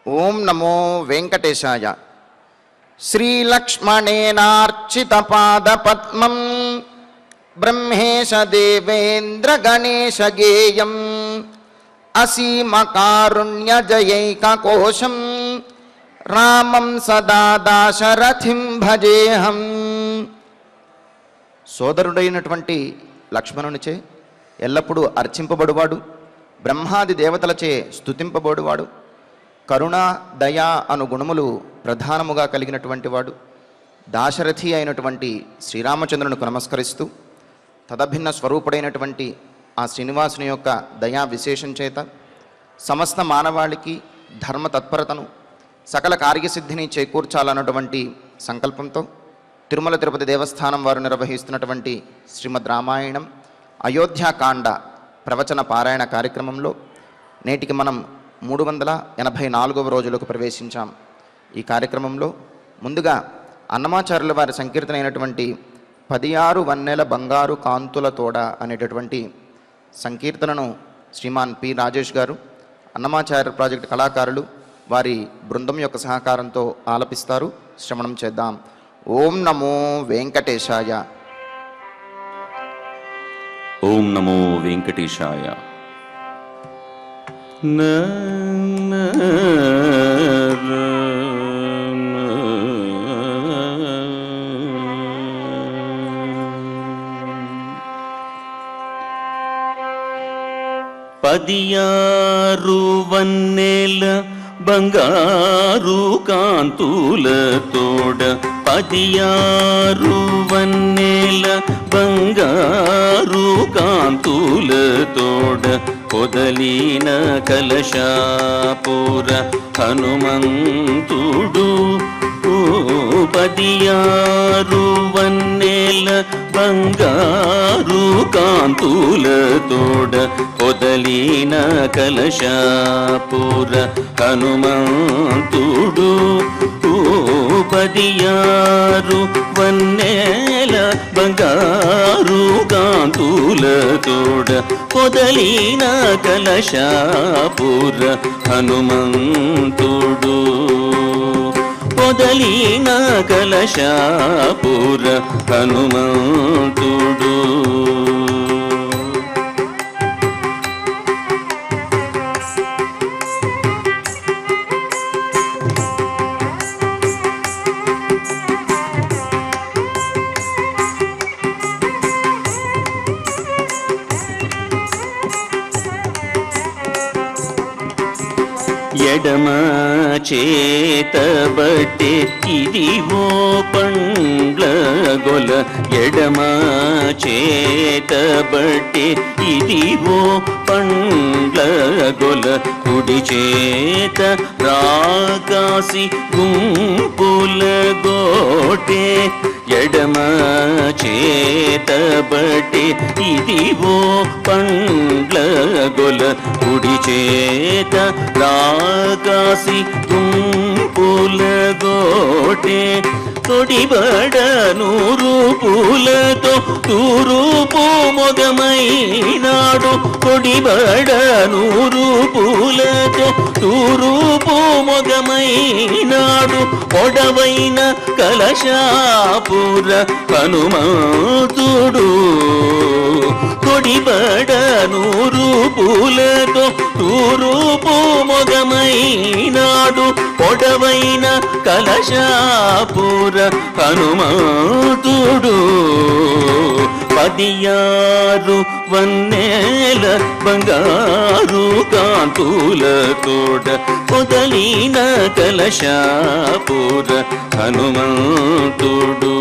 ఓం నమో వెంకటేశాయ శ్రీలక్ష్మణేనార్చితపాదపద్మం బ్రహ్మేశ దేవేంద్ర గణేశ గేయం అసీమకారుణ్యజయైకకోశం రామం సదా దాశరథిం భజేహం సోదరుడైనటువంటి లక్ష్మణునిచే ఎల్లప్పుడూ అర్చింపబడువాడు బ్రహ్మాది దేవతలచే స్తుతింపబడువాడు కరుణ దయ అను గుణములు ప్రధానముగా కలిగినటువంటి వాడు దాశరథి అయినటువంటి శ్రీరామచంద్రునికి నమస్కరిస్తూ తదభిన్న స్వరూపుడైనటువంటి ఆ శ్రీనివాసుని యొక్క దయా విశేషం చేత సమస్త మానవాళికి ధర్మ తత్పరతను సకల కార్యసిద్ధిని చేకూర్చాలన్నటువంటి సంకల్పంతో తిరుమల తిరుపతి దేవస్థానం వారు నిర్వహిస్తున్నటువంటి శ్రీమద్ రామాయణం అయోధ్యాకాండ ప్రవచన పారాయణ కార్యక్రమంలో నేటికి మనం మూడు వందల ఎనభై నాలుగవ రోజులకు ప్రవేశించాం ఈ కార్యక్రమంలో ముందుగా అన్నమాచార్యుల వారి సంకీర్తన అయినటువంటి పదియారు వన్నెల బంగారు కాంతుల తోడ అనేటటువంటి సంకీర్తనను శ్రీమాన్ పి రాజేష్ గారు అన్నమాచార్య ప్రాజెక్ట్ కళాకారులు వారి బృందం యొక్క సహకారంతో ఆలపిస్తారు శ్రవణం చేద్దాం ఓం నమో వెంకటేశాయ ఓం నమో వెంకటేశాయ న న ర న. పదియారు వన్నెల బంగారు కాంతుల తోడ పదియారు వన్నెల బంగారు కాంతుల తోడ పొదలిన కలశాపుర హనుమంతుడు ఓ పదియారు వన్నెల బంగారు కాంతుల తోడ పొదలిన కలశాపుర హనుమంతుడు ఓ పదియారు వన్నెల బంగారు కాంతుల తోడ పొదలిన కలశాపుర హనుమంతుడు పొదలిన కలశాపుర హనుమంతుడు ఎడమ చేత బట్టే ఇది ఓ పండ్ల గొల ఎడమ చేత బట్టే ఇది ఓ పండ్ల గొల కుడి చేత రాకాసి గుంపుల గోటే ఎడమ చేత బట్టే ఇది ఓ పండ్ల గొల కుడి చేత రాకాసి గుంపుల గోటే తొడిబడ నూరు పూలతో తూరుపు మొగమైనాడు కొడిబడ నూరు పూలతో తూరుపు మొగమైనాడు పొడవైన కలశాపుర హనుమంతుడు కొడిబడ నూరు పూలతో తూరుపు మొగమైనాడు పొడవైన కలశాపుర హనుమంతుడు పదియారు వన్నేల బంగారు కాంతుల తోడ పొదలిన కలశాపుర హనుమంతుడు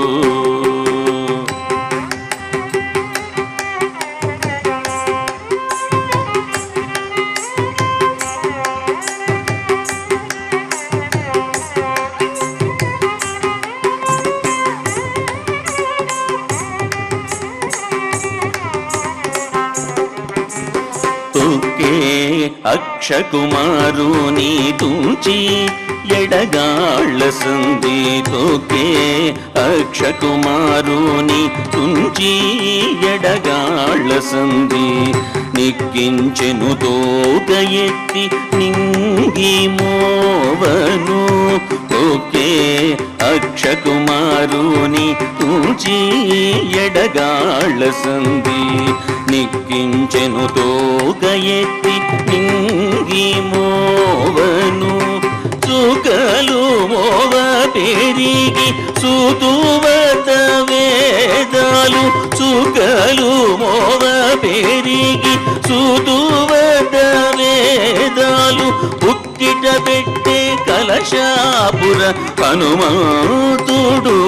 తొక్కే అక్షకుమారుని తుంచి ఎడగాళ్ళ సంధి తోకే అక్షకుమారుని తుంచి ఎడగాళ్ళ సంధి నిక్కించెను తోక ఎత్తి నింగి మోవను తోకే అక్షకుమారుని తుంచి ఎడగాళ్ళ సంధి నిక్కించెను తోక ఎత్తి నింగి మోవను చుకలు మోవ పెరిగి సూతువత వేదాలు చుకలు మోవ పెరిగి సూతువత వేదాలు పుట్టిట పెట్టే కలశాపుర హనుమంతుడు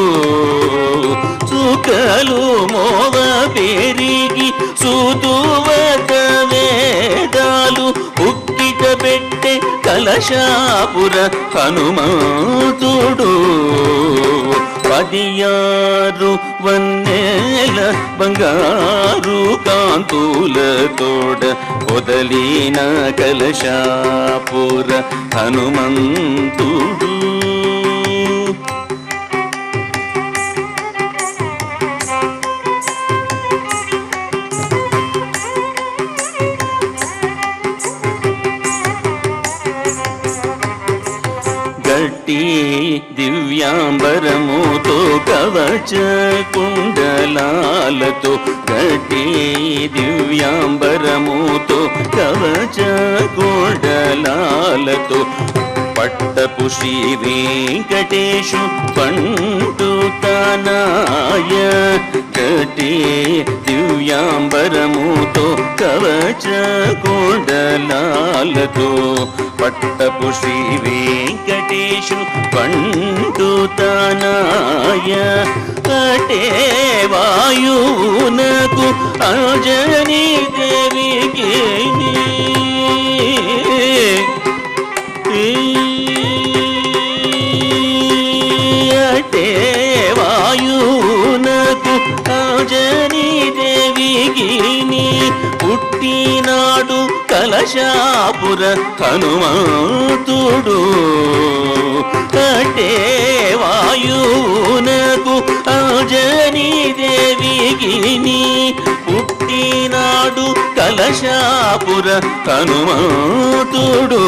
చుకలు మోవ పెరిగి సూతువత వేదాలు పుట్టిట పెట్టే కలశాపుర హనుమంతుడు పదియారు వన్నేల బంగారు కాంతుల తోడ వదలిన కలశాపుర హనుమంతుడు గట్టి దివ్యాంబరముతో కవచ కుండలాలతో గట్టి దివ్యాంబరముతో కవచ కుండలాలతో పట్టపు శ్రీ వెంకటేశు పండు తనాయ గట్టి దివ్యాంబరముతో కవచ కుండలాలతో పట్టపు శ్రీ వెంకటేశు పండు తనాయ అటే వాయువునకు అంజనీ దేవికి అటే వాయువునకు అంజనీ దేవికి పుట్టినాడు కలశాపుర హనుమంతుడు అటే వాయువునకు అంజనీ దేవికి పుట్టినాడు కలశాపుర హనుమంతుడు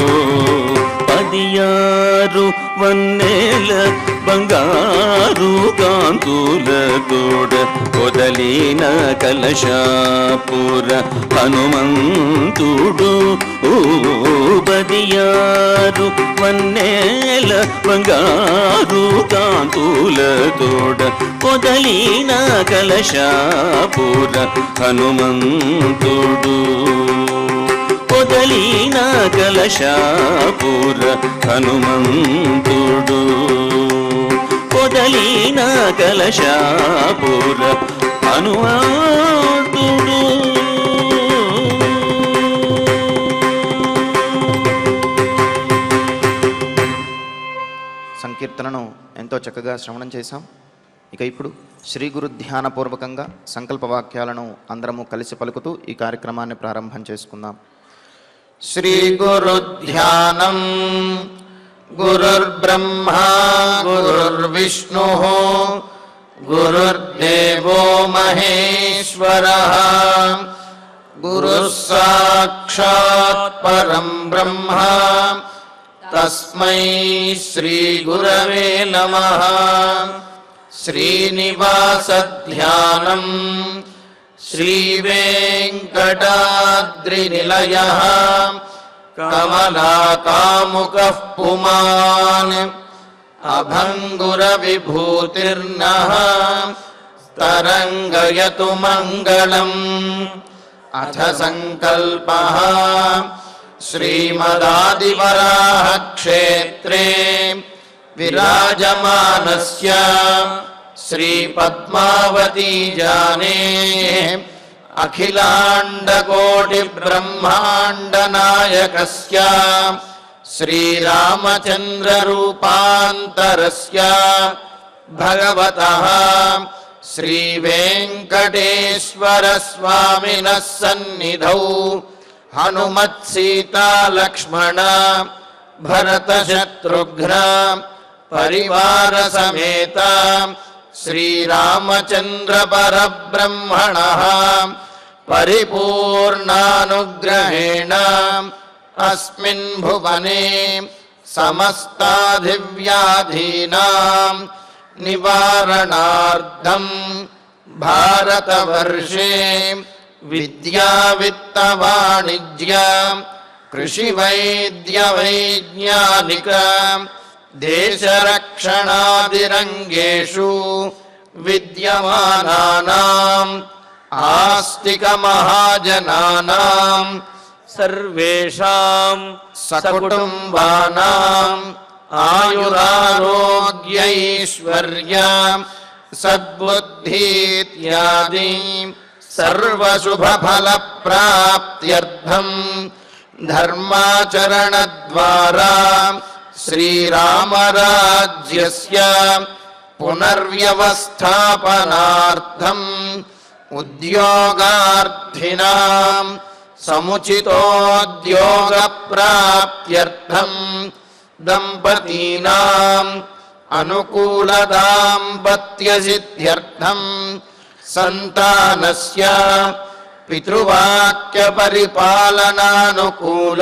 పదియారు వన్నెల బంగారు కాంతుల తోడ వదలిన కలశాపుర హనుమంతుడు ఓ బదియారు వన్నెల బంగారు కాంతుల తోడ వదలిన కలశాపుర హనుమంతుడు పొదలిన కలశాపుర హనుమంతుడు పొదలిన కలశాపుర హనుమంతుడు సంకీర్తనను ఎంతో చక్కగా శ్రవణం చేశాం ఇక ఇప్పుడు శ్రీ గురు ధ్యానపూర్వకంగా సంకల్ప వాక్యాలను అందరము కలిసి పలుకుతూ ఈ కార్యక్రమాన్ని ప్రారంభం చేసుకుందాం శ్రీ గురు ధ్యానం గురుర్బ్రహ్మా గురుర్విష్ణు గురుర్దేవో మహేశ్వర గురు సాక్షాత్ పరం బ్రహ్మ తస్మై శ్రీ గురవే నమ శ్రీనివాసధ్యానం శ్రీవేంకటాద్రినిలయ కమలాకాముకః పుమాన్ అభంగురవిభూతిర్నః तरङ्गयतु मङ्गलम् अथ सङ्कल्पः श्रीमदादिवराहक्षेत्रे विराजमानस्य श्रीपद्मावती जाने अखिलाण्डकोटिब्रह्माण्डनायकस्य श्रीरामचन्द्ररूपान्तरस्य भगवतः श्रीवेङ्कटेश्वरस्वामिनः सन्निधौ హనుమత్సీతా లక్ష్మణ భరత శత్రుఘ్న పరివార సమేత శ్రీరామచంద్ర పరబ్రహ్మణ పరిపూర్ణానుగ్రహేణ అస్మిన్ భువనే సమస్తాధివ్యాధీనాం నివారణార్థం భారతవర్షే విద్యా విత్త వాణిజ్య కృషి వైద్య వైజ్ఞానిక దేశరక్షణాదిరంగేషు విద్యమానానాం ఆస్తిక మహాజనానాం సర్వేషాం సకుటుంబానాం ఆయురారోగ్యైశ్వర్య సద్బుద్ధీత్యాది సర్వశుభఫలప్రాప్త్యర్థం ధర్మాచరణద్వారా శ్రీరామరాజ్యస్య పునర్వ్యవస్థాపనార్థం ఉద్యోగార్థినాం సముచితోద్యోగప్రాప్త్యర్థం దంపతీనాం అనుకూలదాంపత్యసిద్ధ్యర్థం సంతానస్య పితృవాక్యపరిపాలనానుకూల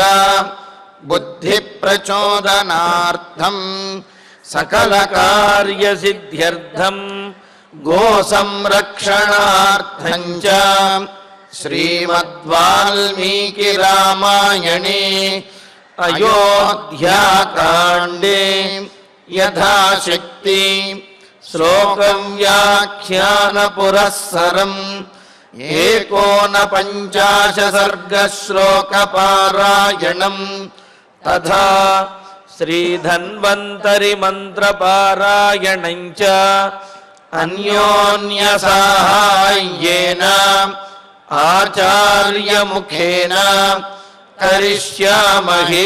బుద్ధిప్రచోదనార్థం సకలకార్య కార్యసిద్ధ్యర్థం గో సంరక్షణార్థం చ శ్రీమద్వాల్మీకి రామాయణే అయోధ్యాకాండే యథాశక్తి శ్లోకం వ్యాఖ్యాన పురస్సరం ఏకోన పంచాశ సర్గ శ్లోక పారాయణం తథా శ్రీధన్వంతరి మంత్రపారాయణం చ అన్యోన్య సాహాయ్యేన ఆచార్యముఖేన కరిష్యామహే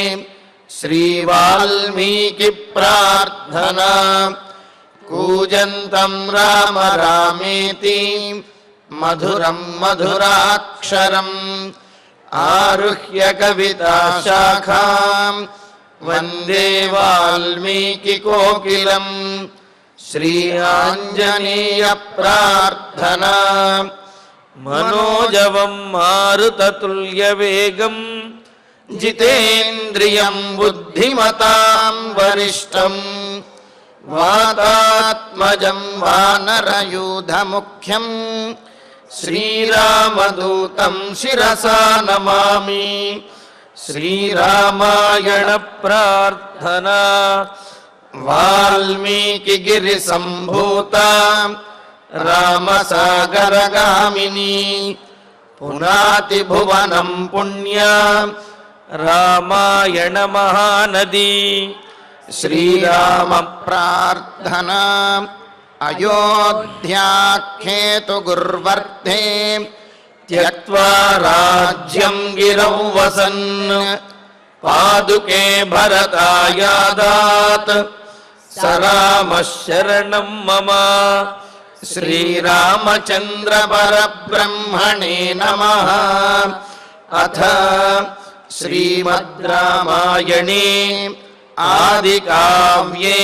శ్రీవాల్మీకి ప్రార్థనా కూజంతం రామ రామేతి మధురం మధురాక్షరం ఆరుహ్య కవితా శాఖాం వందే వాల్మీకి కోకిలం శ్రీ ఆంజనేయ ప్రార్థనా మనోజవం మారుతతుల్యవేగం జితేంద్రియం బుద్ధిమతాం వరిష్టం వాతాత్మజం వానరయూధముఖ్యం శ్రీరామదూతం శిరసా నమామి శ్రీరామాయణ ప్రార్థనా వాల్మీకి గిరి సంభూత రామసాగరగామిని పునాతి భువనం పుణ్య రామాయణ మహానది శ్రీరామ ప్రార్థన అయోధ్యాఖ్యేతు గుర్వర్ధే త్యక్వా రాజ్యం గిరౌ వసన్ పాదుకే భరతాయాదాత్ సరామ శరణం మమ శ్రీరామచంద్ర పరబ్రహ్మణే నమ అథ శ్రీమద్ రామాయణే ఆది కావ్యే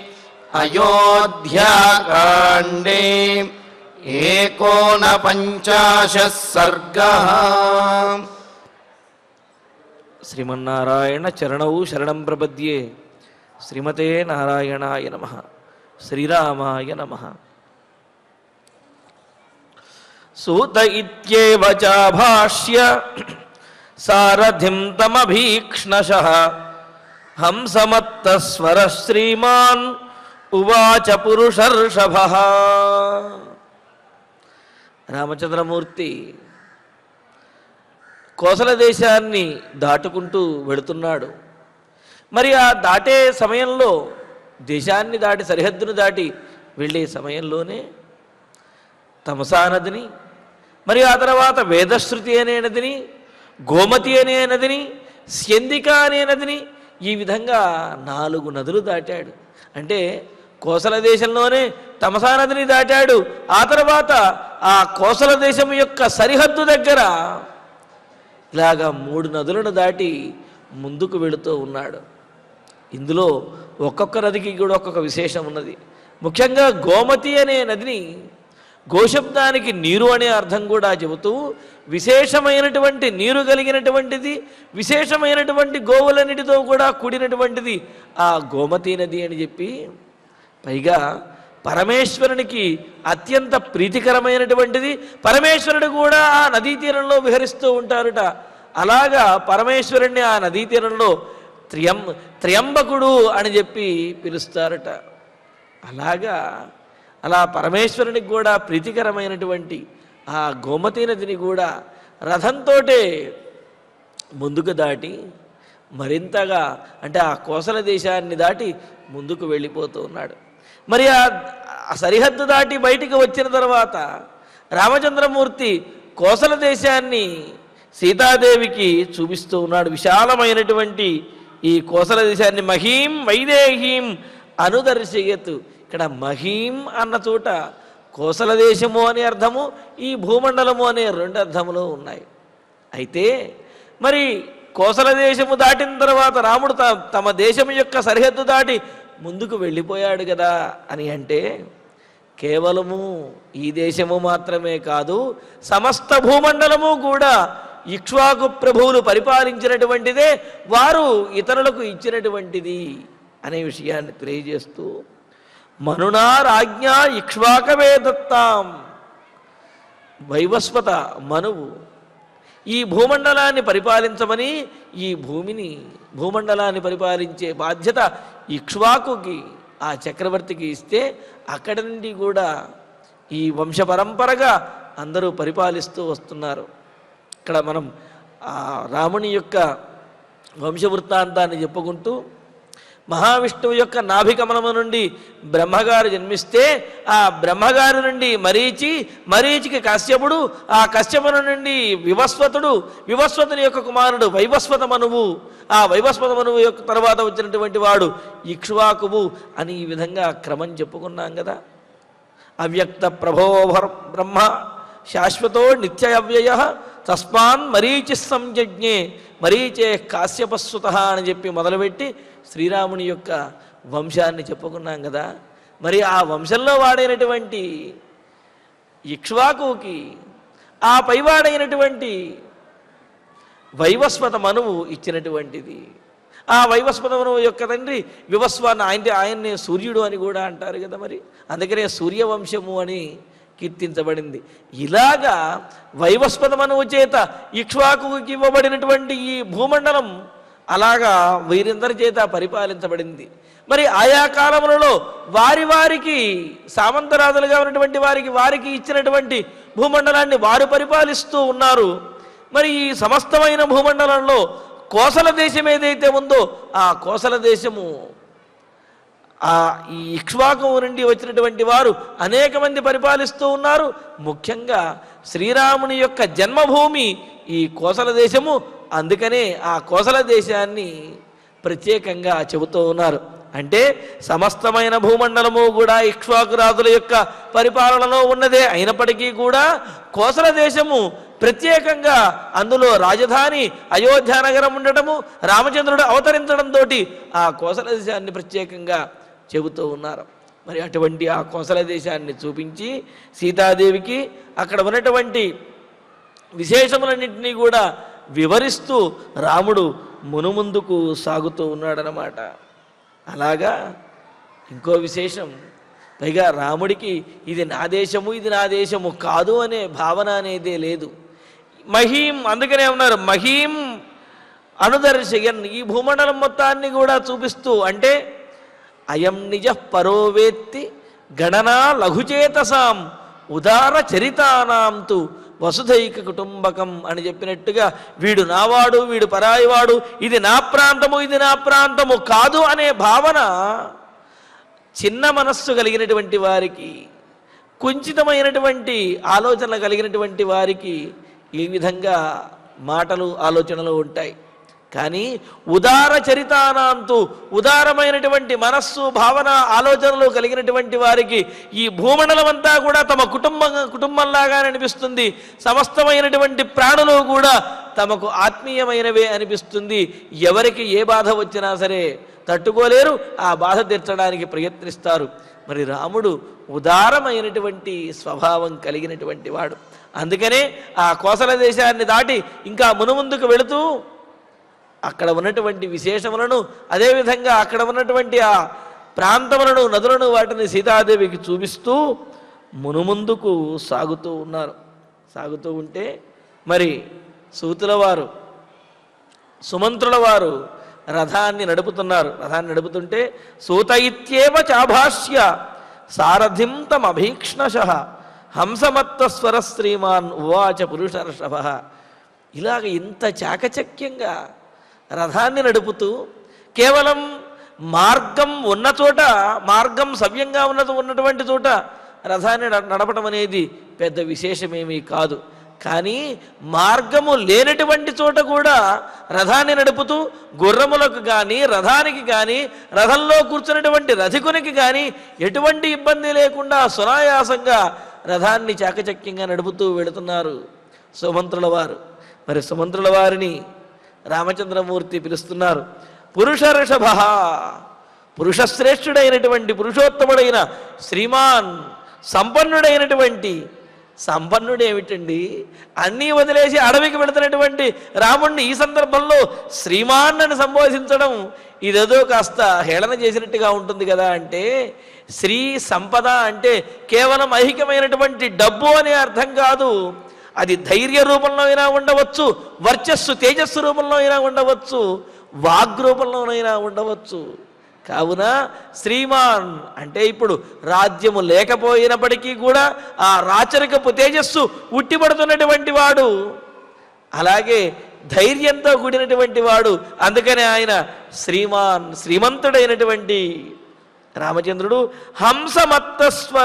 అయోధ్యాకాండే ఏకోన పంచాశ సర్గ శ్రీమన్నారాయణ చరణౌ శరణం ప్రపద్యే శ్రీమతే నారాయణాయ నమ శ్రీరామాయ నమ సూత ఇత్యేవ చాభాష్య సారథిం తమభీక్ష్ణశ హంసమత్తస్వర శ్రీమాన్ ఉవాచ పురుషర్షభ రామచంద్రమూర్తి కోసల దేశాన్ని దాటుకుంటూ వెళుతున్నాడు మరి ఆ దాటే సమయంలో దేశాన్ని దాటి సరిహద్దును దాటి వెళ్ళే సమయంలోనే తమసా నదిని మరి ఆ తర్వాత వేదశ్రుతి అనే నదిని గోమతి అనే నదిని స్యందిక అనే నదిని ఈ విధంగా నాలుగు నదులు దాటాడు అంటే కోసల దేశంలోనే తమసా నదిని దాటాడు ఆ తర్వాత ఆ కోసల దేశం యొక్క సరిహద్దు దగ్గర ఇలాగా మూడు నదులను దాటి ముందుకు వెళుతూ ఉన్నాడు ఇందులో ఒక్కొక్క నదికి కూడా ఒక్కొక్క విశేషం ఉన్నది ముఖ్యంగా గోమతి అనే నదిని గోశబ్దానికి నీరు అనే అర్థం కూడా చెబుతూ విశేషమైనటువంటి నీరు కలిగినటువంటిది విశేషమైనటువంటి గోవులన్నిటితో కూడా కూడినటువంటిది ఆ గోమతి నది అని చెప్పి పైగా పరమేశ్వరునికి అత్యంత ప్రీతికరమైనటువంటిది పరమేశ్వరుడు కూడా ఆ నదీ తీరంలో విహరిస్తూ ఉంటారుట అలాగా పరమేశ్వరుణ్ణి ఆ నదీ తీరంలో త్రియం త్ర్యంబకుడు అని చెప్పి పిలుస్తారట అలాగా అలా పరమేశ్వరునికి కూడా ప్రీతికరమైనటువంటి ఆ గోమతి నదిని కూడా రథంతో ముందుకు దాటి మరింతగా అంటే ఆ కోసల దేశాన్ని దాటి ముందుకు వెళ్ళిపోతూ ఉన్నాడు మరి ఆ ఆ సరిహద్దు దాటి బయటికి వచ్చిన తర్వాత రామచంద్రమూర్తి కోసల దేశాన్ని సీతాదేవికి చూపిస్తూ ఉన్నాడు విశాలమైనటువంటి ఈ కోసల దేశాన్ని మహీం వైదేహీం అనుదర్శయత్ ఇక్కడ మహీం అన్న చోట కోసల దేశము అనే అర్థము ఈ భూమండలము అనే రెండు అర్థములు ఉన్నాయి అయితే మరి కోసల దేశము దాటిన తర్వాత రాముడు త- తమ దేశం యొక్క సరిహద్దు దాటి ముందుకు వెళ్ళిపోయాడు కదా అని అంటే కేవలము ఈ దేశము మాత్రమే కాదు సమస్త భూమండలము కూడా ఇక్ష్వాకు ప్రభువులు పరిపాలించినటువంటిదే వారు ఇతరులకు ఇచ్చినటువంటిది అనే విషయాన్ని తెలియజేస్తూ మనునా రాజ్ఞ ఇక్ష్వాకవే దత్తాం వైవస్వత మనువు ఈ భూమండలాన్ని పరిపాలించమని ఈ భూమిని భూమండలాన్ని పరిపాలించే బాధ్యత ఇక్ష్వాకుకి ఆ చక్రవర్తికి ఇస్తే అక్కడి నుండి కూడా ఈ వంశ పరంపరగా అందరూ పరిపాలిస్తూ వస్తున్నారు ఇక్కడ మనం ఆ రాముని యొక్క వంశవృత్తాంతాన్ని చెప్పుకుంటూ మహావిష్ణువు యొక్క నాభికమలము నుండి బ్రహ్మగారు జన్మిస్తే ఆ బ్రహ్మగారి నుండి మరీచి మరీచికి కశ్యపుడు ఆ కశ్యపుడు నుండి వివస్వతుడు వివస్వతుని యొక్క కుమారుడు వైవస్వత మనువు ఆ వైవస్వత మనువు యొక్క తర్వాత వచ్చినటువంటి వాడు ఇక్ష్వాకువు అని ఈ విధంగా క్రమం చెప్పుకున్నాం కదా అవ్యక్త ప్రభోభర్ బ్రహ్మ శాశ్వతో నిత్య అవ్యయ తస్మాన్ మరీచి సంయజ్ఞే మరీచే కాశ్యపస్సుత అని చెప్పి మొదలుపెట్టి శ్రీరాముని యొక్క వంశాన్ని చెప్పుకున్నాం కదా మరి ఆ వంశంలో వాడైనటువంటి ఇక్ష్వాకుకి ఆ పైవాడైనటువంటి వైవస్వత మనువు ఇచ్చినటువంటిది ఆ వైవస్వత మనువు యొక్క తండ్రి వివస్వాన్ని ఆయన ఆయన్నే సూర్యుడు అని కూడా అంటారు కదా మరి అందుకనే సూర్యవంశము అని కీర్తించబడింది ఇలాగా వైవస్వత మనువు చేత ఇక్ష్వాకుకి ఇవ్వబడినటువంటి ఈ భూమండలం అలాగా వీరిందరి చేత పరిపాలించబడింది మరి ఆయా కాలములలో వారి వారికి సామంతరాజులుగా ఉన్నటువంటి వారికి వారికి ఇచ్చినటువంటి భూమండలాన్ని వారు పరిపాలిస్తూ ఉన్నారు మరి ఈ సమస్తమైన భూమండలంలో కోసల దేశం ఏదైతే ఉందో ఆ కోసల దేశము ఆ ఈ ఇక్ష్వాకు నుండి వచ్చినటువంటి వారు అనేక మంది పరిపాలిస్తూ ఉన్నారు ముఖ్యంగా శ్రీరాముని యొక్క జన్మభూమి ఈ కోసల దేశము అందుకనే ఆ కోసల దేశాన్ని ప్రత్యేకంగా చెబుతూ ఉన్నారు అంటే సమస్తమైన భూమండలము కూడా ఇక్ష్వాకు రాజుల యొక్క పరిపాలనలో ఉన్నదే అయినప్పటికీ కూడా కోసల దేశము ప్రత్యేకంగా అందులో రాజధాని అయోధ్య నగరం ఉండటము రామచంద్రుడు అవతరించడంతో ఆ కోసల దేశాన్ని ప్రత్యేకంగా చెబుతూ ఉన్నారు మరి అటువంటి ఆ కోసల దేశాన్ని చూపించి సీతాదేవికి అక్కడ ఉన్నటువంటి విశేషములన్నింటినీ కూడా వివరిస్తూ రాముడు మునుముందుకు సాగుతూ ఉన్నాడనమాట అలాగా ఇంకో విశేషం పైగా రాముడికి ఇది నా దేశము ఇది నా దేశము కాదు అనే భావన అనేదే లేదు మహీం అందుకనే ఉన్నారు మహీం అనుదర్శయన్ ఈ భూమండలం మొత్తాన్ని కూడా చూపిస్తూ అంటే అయం నిజ పరోవేత్తి గణనా లఘుచేతసాం ఉదార చరితానాం తు వసుధైక కుటుంబకం అని చెప్పినట్టుగా వీడు నావాడు వీడు పరాయివాడు ఇది నా ప్రాంతము ఇది నా ప్రాంతము కాదు అనే భావన చిన్న మనస్సు కలిగినటువంటి వారికి కుంచితమైనటువంటి ఆలోచనలు కలిగినటువంటి వారికి ఈ విధంగా మాటలు ఆలోచనలు ఉంటాయి కానీ ఉదార చరితానాంతు ఉదారమైనటువంటి మనస్సు భావన ఆలోచనలు కలిగినటువంటి వారికి ఈ భూమండలం అంతా కూడా తమ కుటుంబం కుటుంబంలాగానే అనిపిస్తుంది సమస్తమైనటువంటి ప్రాణులు కూడా తమకు ఆత్మీయమైనవే అనిపిస్తుంది ఎవరికి ఏ బాధ వచ్చినా సరే తట్టుకోలేరు ఆ బాధ తీర్చడానికి ప్రయత్నిస్తారు మరి రాముడు ఉదారమైనటువంటి స్వభావం కలిగినటువంటి వాడు అందుకనే ఆ కోసల దేశాన్ని దాటి ఇంకా మునుముందుకు వెళుతూ అక్కడ ఉన్నటువంటి విశేషములను అదేవిధంగా అక్కడ ఉన్నటువంటి ఆ ప్రాంతములను నదులను వాటిని సీతాదేవికి చూపిస్తూ మునుముందుకు సాగుతూ ఉన్నారు సాగుతూ ఉంటే మరి సూతుల వారు సుమంత్రుల వారు రథాన్ని నడుపుతున్నారు రథాన్ని నడుపుతుంటే సూత ఇత్యేవ చాభాష్య సారథిం తమభీక్ష్ణశ హంసమత్త స్వర శ్రీమాన్ ఉవాచ పురుషర్షభ ఇలాగ ఇంత చాకచక్యంగా రథాన్ని నడుపుతూ కేవలం మార్గం ఉన్న చోట మార్గం సవ్యంగా ఉన్నది ఉన్నటువంటి చోట రథాన్ని నడ- నడపడం అనేది పెద్ద విశేషమేమీ కాదు కానీ మార్గము లేనటువంటి చోట కూడా రథాన్ని నడుపుతూ గుర్రములకు కానీ రథానికి కానీ రథంలో కూర్చున్నటువంటి రథికునికి కానీ ఎటువంటి ఇబ్బంది లేకుండా సునాయాసంగా రథాన్ని చాకచక్యంగా నడుపుతూ వెళుతున్నారు సుమంత్రుల వారు మరి సుమంత్రుల వారిని రామచంద్రమూర్తి పిలుస్తున్నారు పురుషర్షభ పురుషశ్రేష్ఠుడైనటువంటి పురుషోత్తముడైన శ్రీమాన్ సంపన్నుడైనటువంటి సంపన్నుడు ఏమిటండి అన్నీ వదిలేసి అడవికి వెళుతున్నటువంటి రాముణ్ణి ఈ సందర్భంలో శ్రీమాన్ అని సంబోధించడం ఇదేదో కాస్త హేళన చేసినట్టుగా ఉంటుంది కదా అంటే శ్రీ సంపద అంటే కేవలం ఐహికమైనటువంటి డబ్బు అనే అర్థం కాదు అది ధైర్య రూపంలో అయినా ఉండవచ్చు వర్చస్సు తేజస్సు రూపంలో అయినా ఉండవచ్చు వాగ్రూపంలోనైనా ఉండవచ్చు కావున శ్రీమాన్ అంటే ఇప్పుడు రాజ్యము లేకపోయినప్పటికీ కూడా ఆ రాచరికపు తేజస్సు ఉట్టిపడుతున్నటువంటి వాడు అలాగే ధైర్యంతో కూడినటువంటి వాడు అందుకనే ఆయన శ్రీమాన్ శ్రీమంతుడైనటువంటి రామచంద్రుడు హంసమత్తస్వర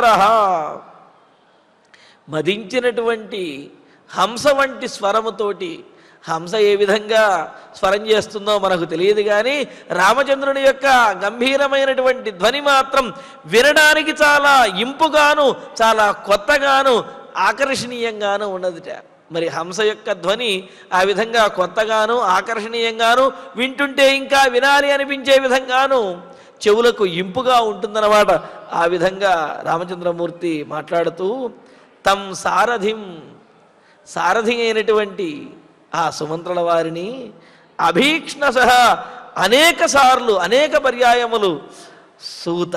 మదించినటువంటి హంస వంటి స్వరముతోటి హంస ఏ విధంగా స్వరం చేస్తుందో మనకు తెలియదు కానీ రామచంద్రుని యొక్క గంభీరమైనటువంటి ధ్వని మాత్రం వినడానికి చాలా ఇంపుగాను చాలా కొత్తగాను ఆకర్షణీయంగాను ఉన్నదిట మరి హంస యొక్క ధ్వని ఆ విధంగా కొత్తగాను ఆకర్షణీయంగాను వింటుంటే ఇంకా వినాలి అనిపించే విధంగాను చెవులకు ఇంపుగా ఉంటుందన్నమాట ఆ విధంగా రామచంద్రమూర్తి మాట్లాడుతూ తం సారథిం సారథి అయినటువంటి ఆ సుమంత్రుల వారిని అభీక్ష్ణస అనేక సార్లు అనేక పర్యాయములు సూత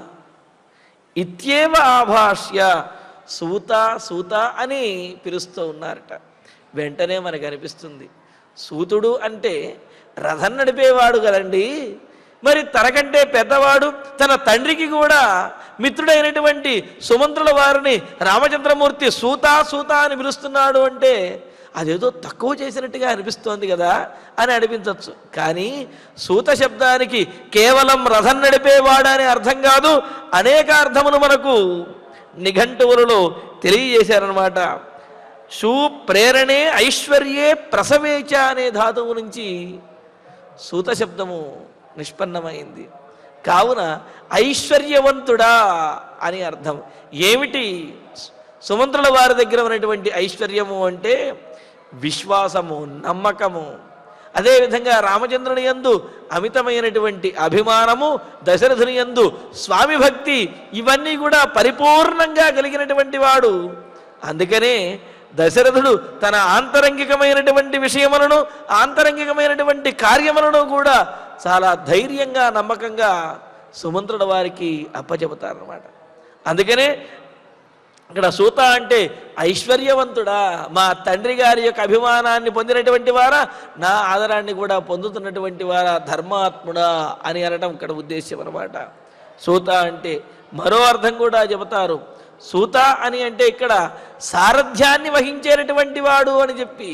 ఇత్యేవ ఆభాష్య సూత సూత అని పిలుస్తూ ఉన్నారట వెంటనే మనకు అనిపిస్తుంది సూతుడు అంటే రథం నడిపేవాడు కదండి మరి తనకంటే పెద్దవాడు తన తండ్రికి కూడా మిత్రుడైనటువంటి సుమంత్రుల వారిని రామచంద్రమూర్తి సూత సూత అని పిలుస్తున్నాడు అంటే అదేదో తక్కువ చేసినట్టుగా అనిపిస్తోంది కదా అని అనిపించవచ్చు కానీ సూత శబ్దానికి కేవలం రథం నడిపేవాడనే అర్థం కాదు అనేక అర్థములు మనకు నిఘంటువులలో తెలియజేశారనమాట షూ ప్రేరణే ఐశ్వర్యే ప్రసవేచ అనే ధాతువు నుంచి సూత శబ్దము నిష్పన్నమైంది కావున ఐశ్వర్యవంతుడా అని అర్థం ఏమిటి సుమంత్రుల వారి దగ్గర ఉన్నటువంటి ఐశ్వర్యము అంటే విశ్వాసము నమ్మకము అదేవిధంగా రామచంద్రుని యందు అమితమైనటువంటి అభిమానము దశరథుని యందు స్వామి భక్తి ఇవన్నీ కూడా పరిపూర్ణంగా కలిగినటువంటి వాడు అందుకనే దశరథుడు తన ఆంతరంగికమైనటువంటి విషయములను ఆంతరంగికమైనటువంటి కార్యములను కూడా చాలా ధైర్యంగా నమ్మకంగా సుమంత్రుల వారికి అప్పచెబుతారనమాట అందుకనే ఇక్కడ సూత అంటే ఐశ్వర్యవంతుడా మా తండ్రి గారి యొక్క అభిమానాన్ని పొందినటువంటి వారా నా ఆదరాన్ని కూడా పొందుతున్నటువంటి వారా ధర్మాత్ముడా అని అనడం ఇక్కడ ఉద్దేశ్యం అనమాట సూత అంటే మరో అర్థం కూడా చెబుతారు సూత అని అంటే ఇక్కడ సారథ్యాన్ని వహించేటటువంటి వాడు అని చెప్పి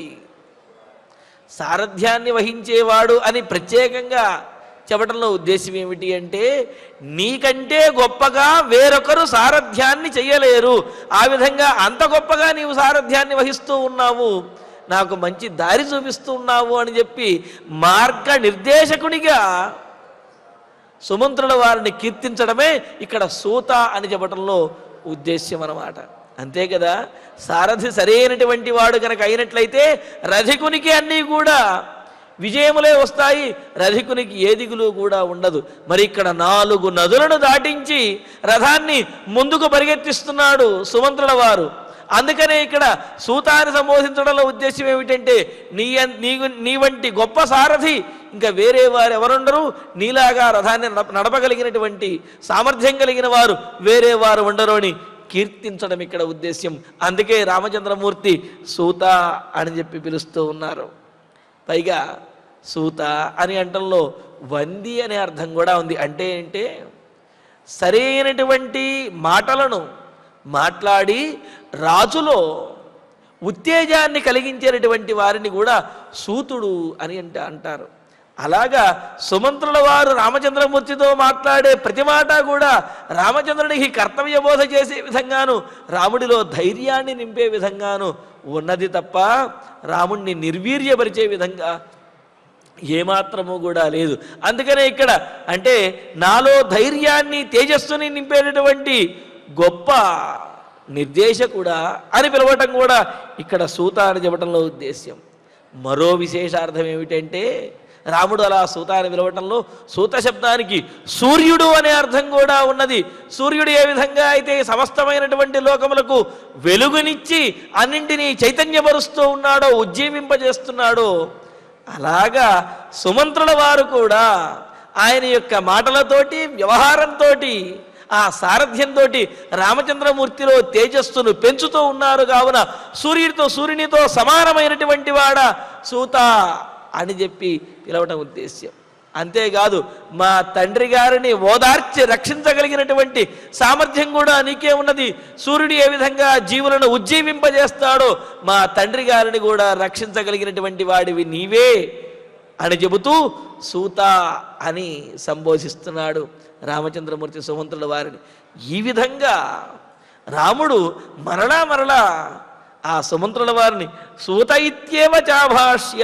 సారథ్యాన్ని వహించేవాడు అని ప్రత్యేకంగా చెప్పడంలో ఉద్దేశం ఏమిటి అంటే నీకంటే గొప్పగా వేరొకరు సారథ్యాన్ని చెయ్యలేరు ఆ విధంగా అంత గొప్పగా నీవు సారథ్యాన్ని వహిస్తూ ఉన్నావు నాకు మంచి దారి చూపిస్తున్నావు అని చెప్పి మార్గ నిర్దేశకునిగా సుమంత్రుల వారిని కీర్తించడమే ఇక్కడ సూత అని చెప్పడంలో ఉద్దేశ్యం అన్నమాట అంతే కదా సారథి సరైనటువంటి వాడు కనుక అయినట్లయితే రధికునికి అన్నీ కూడా విజయములే వస్తాయి రధికునికి ఏ దిగులు కూడా ఉండదు మరి ఇక్కడ నాలుగు నదులను దాటించి రథాన్ని ముందుకు పరిగెత్తిస్తున్నాడు సుమంత్రుల వారు అందుకనే ఇక్కడ సూతాన్ని సంబోధించడంలో ఉద్దేశం ఏమిటంటే నీ అన్- నీకు నీ వంటి గొప్ప సారథి ఇంకా వేరే వారు ఎవరుండరు నీలాగా రథాన్ని నడప- నడపగలిగినటువంటి సామర్థ్యం కలిగిన వారు వేరే వారు ఉండరు అని కీర్తించడం ఇక్కడ ఉద్దేశ్యం అందుకే రామచంద్రమూర్తి సూత అని చెప్పి పిలుస్తూ ఉన్నారు పైగా సూత అని అంటంలో వంది అనే అర్థం కూడా ఉంది అంటే ఏంటే సరైనటువంటి మాటలను మాట్లాడి రాజులో ఉత్తేజాన్ని కలిగించేటటువంటి వారిని కూడా సూతుడు అని అంట అంటారు అలాగా సుమంత్రుల వారు రామచంద్రమూర్తితో మాట్లాడే ప్రతి మాట కూడా రామచంద్రునికి కర్తవ్య బోధ చేసే విధంగాను రాముడిలో ధైర్యాన్ని నింపే విధంగాను ఉన్నది తప్ప రాముణ్ణి నిర్వీర్యపరిచే విధంగా ఏమాత్రము కూడా లేదు అందుకనే ఇక్కడ అంటే నాలో ధైర్యాన్ని తేజస్సుని నింపేటటువంటి గొప్ప నిర్దేశకుడా అని పిలవటం కూడా ఇక్కడ సూత అని చెప్పడంలో ఉద్దేశ్యం మరో విశేషార్థం ఏమిటంటే రాముడు అలా సూత అని పిలవటంలో సూత శబ్దానికి సూర్యుడు అనే అర్థం కూడా ఉన్నది సూర్యుడు ఏ విధంగా అయితే సమస్తమైనటువంటి లోకములకు వెలుగునిచ్చి అన్నింటినీ చైతన్యపరుస్తూ ఉన్నాడో ఉజ్జీవింపజేస్తున్నాడో అలాగా సుమంత్రుల వారు కూడా ఆయన యొక్క మాటలతోటి వ్యవహారంతో ఆ సారథ్యంతో రామచంద్రమూర్తిలో తేజస్సును పెంచుతూ ఉన్నారు కావున సూర్యుడితో సూర్యునితో సమానమైనటువంటి వాడ సూత అని చెప్పి పిలవటం ఉద్దేశ్యం అంతేకాదు మా తండ్రి గారిని ఓదార్చి రక్షించగలిగినటువంటి సామర్థ్యం కూడా నీకే ఉన్నది సూర్యుడు ఏ విధంగా జీవులను ఉజ్జీవింపజేస్తాడో మా తండ్రి గారిని కూడా రక్షించగలిగినటువంటి వాడివి నీవే అని చెబుతూ సూత అని సంబోధిస్తున్నాడు రామచంద్రమూర్తి సుమంత్రుల వారిని ఈ విధంగా రాముడు మరలా మరలా ఆ సుమంత్రుల వారిని సూత ఇత్యేవ చాభాష్య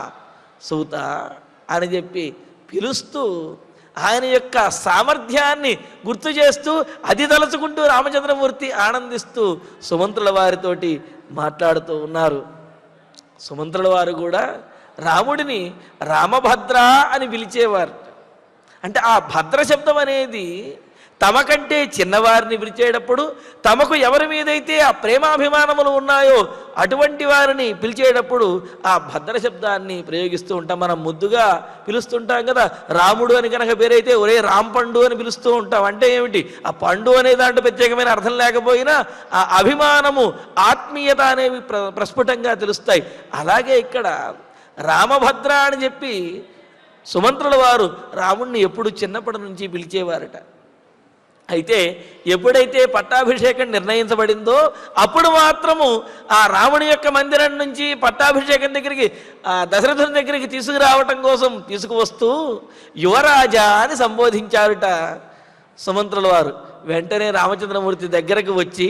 సూత అని చెప్పి పిలుస్తూ ఆయన యొక్క సామర్థ్యాన్ని గుర్తు చేస్తూ అది తలుచుకుంటూ రామచంద్రమూర్తి ఆనందిస్తూ సుమంత్రుల వారితోటి మాట్లాడుతూ ఉన్నారు సుమంత్రుల వారు కూడా రాముడిని రామభద్ర అని పిలిచేవారు అంటే ఆ భద్ర శబ్దం అనేది తమకంటే చిన్నవారిని పిలిచేటప్పుడు తమకు ఎవరి మీదైతే ఆ ప్రేమాభిమానములు ఉన్నాయో అటువంటి వారిని పిలిచేటప్పుడు ఆ భద్ర శబ్దాన్ని ప్రయోగిస్తూ ఉంటాం మనం ముద్దుగా పిలుస్తుంటాం కదా రాముడు అని కనుక పేరైతే ఒరే రామ్ పండు అని పిలుస్తూ ఉంటాం అంటే ఏమిటి ఆ పండు అనే దాంట్లో ప్రత్యేకమైన అర్థం లేకపోయినా ఆ అభిమానము ఆత్మీయత అనేవి ప్ర ప్రస్ఫుటంగా తెలుస్తాయి అలాగే ఇక్కడ రామభద్ర అని చెప్పి సుమంత్రుల వారు రాముణ్ణి ఎప్పుడు చిన్నప్పటి నుంచి పిలిచేవారట అయితే ఎప్పుడైతే పట్టాభిషేకం నిర్ణయించబడిందో అప్పుడు మాత్రము ఆ రాముని యొక్క మందిరం నుంచి పట్టాభిషేకం దగ్గరికి ఆ దశరథుని దగ్గరికి తీసుకురావటం కోసం తీసుకువస్తూ యువరాజా అని సంబోధించారుట సుమంత్రుల వారు వెంటనే రామచంద్రమూర్తి దగ్గరకు వచ్చి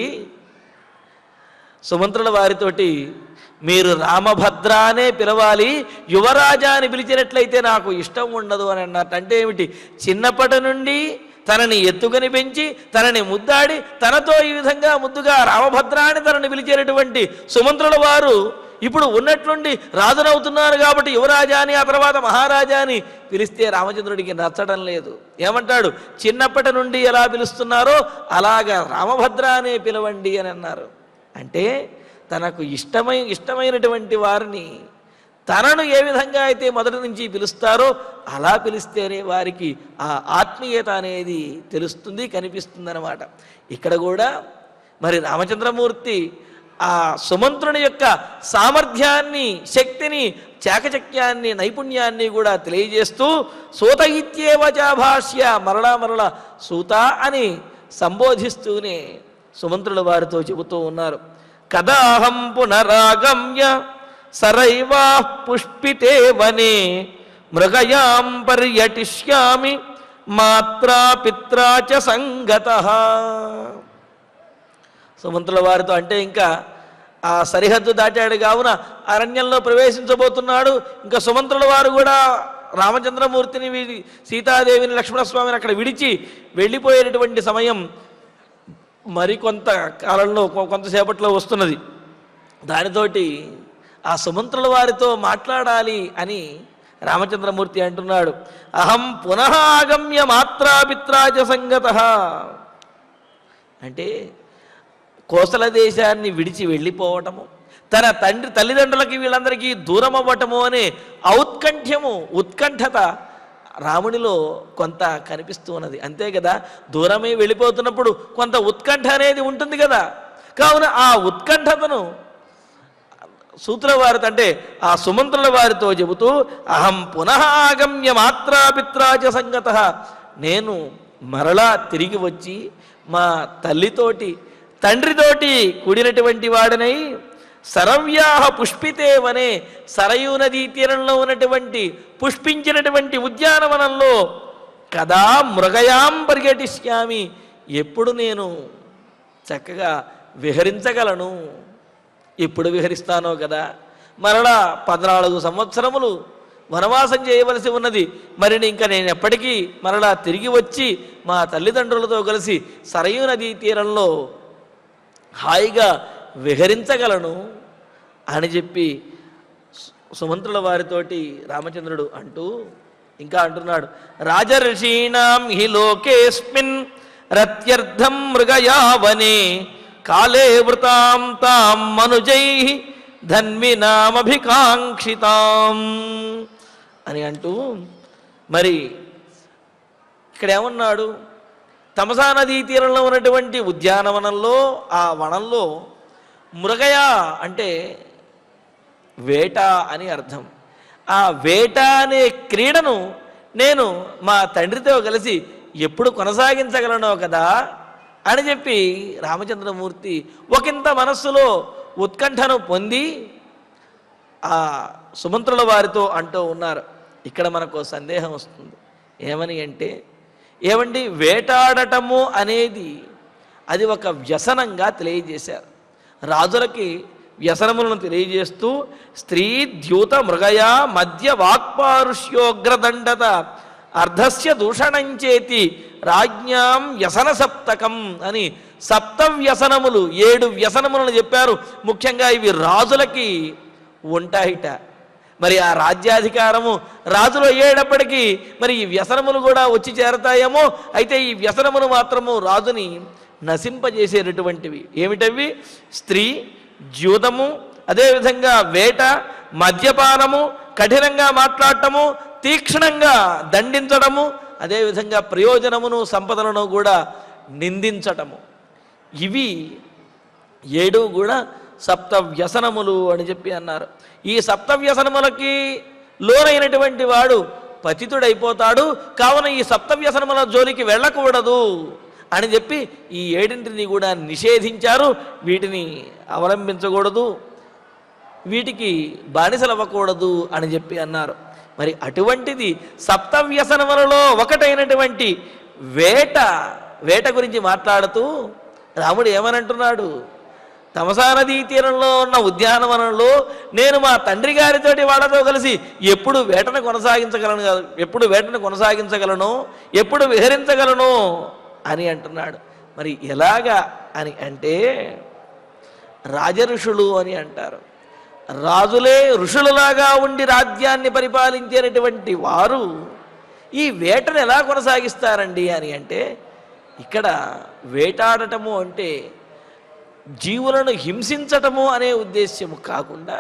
సుమంత్రుల వారితోటి మీరు రామభద్ర అనే పిలవాలి యువరాజా అని పిలిచినట్లయితే నాకు ఇష్టం ఉండదు అని అన్నట్టు అంటే ఏమిటి చిన్నప్పటి నుండి తనని ఎత్తుకొని పెంచి తనని ముద్దాడి తనతో ఈ విధంగా ముద్దుగా రామభద్ర అని తనని పిలిచేటటువంటి సుమంత్రుల వారు ఇప్పుడు ఉన్నట్లుండి రాజునవుతున్నారు కాబట్టి యువరాజా అని ఆ తర్వాత మహారాజా అని పిలిస్తే రామచంద్రుడికి నచ్చడం లేదు ఏమంటాడు చిన్నప్పటి నుండి ఎలా పిలుస్తున్నారో అలాగా రామభద్ర అనే పిలవండి అని అన్నారు అంటే తనకు ఇష్టమై ఇష్టమైనటువంటి వారిని తనను ఏ విధంగా అయితే మొదటి నుంచి పిలుస్తారో అలా పిలిస్తేనే వారికి ఆ ఆత్మీయత అనేది తెలుస్తుంది కనిపిస్తుంది అనమాట ఇక్కడ కూడా మరి రామచంద్రమూర్తి ఆ సుమంత్రుని యొక్క సామర్థ్యాన్ని శక్తిని చాకచక్యాన్ని నైపుణ్యాన్ని కూడా తెలియజేస్తూ సూత ఇత్యేవ చాభాష్య మరలా మరలా సూత అని సంబోధిస్తూనే సుమంత్రుల వారితో చెబుతూ ఉన్నారు కదాహం పునరాగమ్య సరైవా పుష్పితే వనే మృగయాం పర్యటిష్యామి మాత్రా పిత్రా చ సంగత సుమంత్రుల వారితో అంటే ఇంకా ఆ సరిహద్దు దాటాడు కావున అరణ్యంలో ప్రవేశించబోతున్నాడు ఇంకా సుమంత్రుల వారు కూడా రామచంద్రమూర్తిని వీడి సీతాదేవిని లక్ష్మణస్వామిని అక్కడ విడిచి వెళ్ళిపోయేటటువంటి సమయం మరికొంత కాలంలో కొ- కొంతసేపట్లో వస్తున్నది దానితోటి ఆ సుమంత్రుల వారితో మాట్లాడాలి అని రామచంద్రమూర్తి అంటున్నాడు అహం పునః ఆగమ్య మాత్రాపిత్రాజ సంగత అంటే కోసల దేశాన్ని విడిచి వెళ్ళిపోవటము తన తండ్రి తల్లిదండ్రులకి వీళ్ళందరికీ దూరం అవ్వటము అనే ఔత్కంఠ్యము ఉత్కంఠత రామునిలో కొంత కనిపిస్తూ ఉన్నది అంతే కదా దూరమే వెళ్ళిపోతున్నప్పుడు కొంత ఉత్కంఠ అనేది ఉంటుంది కదా కావున ఆ ఉత్కంఠతను సూత్ర వారితో అంటే ఆ సుమంత్రుల వారితో చెబుతూ అహం పునః ఆగమ్య మాత్రాపిత్రాచ సంగత నేను మరలా తిరిగి వచ్చి మా తల్లితోటి తండ్రితోటి కూడినటువంటి వాడనై సరవ్యాహ పుష్పితే వనే సరయూ నదీ తీరంలో ఉన్నటువంటి పుష్పించినటువంటి ఉద్యానవనంలో కదా మృగయాం పరిగటిష్యామి ఎప్పుడు నేను చక్కగా విహరించగలను ఎప్పుడు విహరిస్తానో కదా మరలా పద్నాలుగు సంవత్సరములు వనవాసం చేయవలసి ఉన్నది మరి ఇంకా నేను ఎప్పటికీ మరలా తిరిగి వచ్చి మా తల్లిదండ్రులతో కలిసి సరయూ నదీ తీరంలో హాయిగా విహరించగలను అని చెప్పి సు- సుమంత్రుల వారితోటి రామచంద్రుడు అంటూ ఇంకా అంటున్నాడు రాజర్షీణాం హి లోకేస్మిన్ రత్యర్థం మృగయావనే కాలే వృతాం తాం మనుజై ధన్వినామభికాంక్షితాం అని అంటూ మరి ఇక్కడ ఏమన్నాడు తమసా నదీ తీరంలో ఉన్నటువంటి ఉద్యానవనంలో ఆ వనంలో మృగయ అంటే వేట అని అర్థం ఆ వేట అనే క్రీడను నేను మా తండ్రితో కలిసి ఎప్పుడు కొనసాగించగలనో కదా అని చెప్పి రామచంద్రమూర్తి ఒకంత మనస్సులో ఉత్కంఠను పొంది ఆ సుమంత్రుల వారితో అంటూ ఉన్నారు ఇక్కడ మనకు ఓ సందేహం వస్తుంది ఏమని అంటే ఏమండి వేటాడటము అనేది అది ఒక వ్యసనంగా తెలియజేశారు రాజులకి వ్యసనములను తెలియజేస్తూ స్త్రీ ద్యూత మృగయ మధ్య వాక్పారుష్యోగ్రదండత అర్ధస్య దూషణంచేతి రాజ్ఞాం వ్యసన సప్తకం అని సప్త వ్యసనములు ఏడు వ్యసనములను చెప్పారు ముఖ్యంగా ఇవి రాజులకి ఉంటాయిట మరి ఆ రాజ్యాధికారము రాజులు అయ్యేటప్పటికీ మరి ఈ వ్యసనములు కూడా వచ్చి చేరతాయేమో అయితే ఈ వ్యసనములు మాత్రము రాజుని నశింపజేసేటటువంటివి ఏమిటవి స్త్రీ ద్యూతము అదేవిధంగా వేట మద్యపానము కఠినంగా మాట్లాడటము తీక్షణంగా దండించడము అదేవిధంగా ప్రయోజనమును సంపదలను కూడా నిందించటము ఇవి ఏడు కూడా సప్త వ్యసనములు అని చెప్పి అన్నారు ఈ సప్త వ్యసనములకి లోనైనటువంటి వాడు పతితుడైపోతాడు కావున ఈ సప్త వ్యసనముల జోలికి వెళ్ళకూడదు అని చెప్పి ఈ ఏడింటిని కూడా నిషేధించారు వీటిని అవలంబించకూడదు వీటికి బానిసలవ్వకూడదు అని చెప్పి అన్నారు మరి అటువంటిది సప్త వ్యసనములలో ఒకటైనటువంటి వేట వేట గురించి మాట్లాడుతూ రాముడు ఏమనంటున్నాడు తమసా నదీ తీరంలో ఉన్న ఉద్యానవనంలో నేను మా తండ్రి గారితోటి వాళ్ళతో కలిసి ఎప్పుడు వేటను కొనసాగించగలను కాదు ఎప్పుడు వేటను కొనసాగించగలను ఎప్పుడు విహరించగలను అని అంటున్నాడు మరి ఎలాగా అని అంటే రాజఋషులు అని అంటారు రాజులే ఋషులలాగా ఉండి రాజ్యాన్ని పరిపాలించేటటువంటి వారు ఈ వేటను ఎలా కొనసాగిస్తారండి అని అంటే ఇక్కడ వేటాడటము అంటే జీవులను హింసించటము అనే ఉద్దేశ్యము కాకుండా